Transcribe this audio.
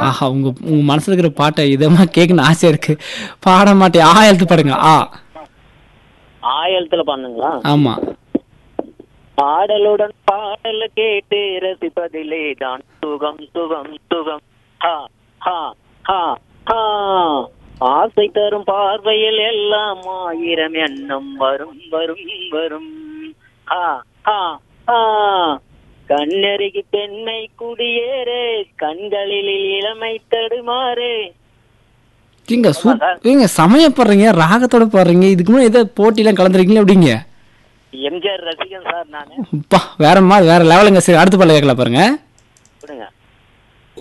ஆஹா உங்க உங்க மனசுல இருக்கிற பாட்டை இதமா கேட்கணும் ஆசையா இருக்கு பாட மாட்டேன் ஆ எழுத்து பாடுங்க ஆ ஆயிரத்துல பண்ணுங்களா ஆமா பாடலுடன் பாடல் கேட்டு ரசிப்பதிலே தான் சுகம் சுகம் சுகம் ஹா ஹா ஹா ஹா ஆசை தரும் பார்வையில் எல்லாம் ஆயிரம் எண்ணம் வரும் வரும் வரும் ஹா ஹா ஹா கண்ணருகி பெண்ணை குடியேறு கண்களில் இளமை தடுமாறு ஏங்க சூப் ஏங்க சமயப்படுறீங்க ராகத்தோட பாடுறீங்க இதுக்கு முன்னாடி ஏதோ போட்டிலாம் கலந்துருக்கீங்களா அப்படிங்க எம்ஜிஆர் ரசிகன் சார் நானு அப்பா வேற மாதிரி வேற லெவலுங்க சரி அடுத்த பாடல கேட்கல பாருங்க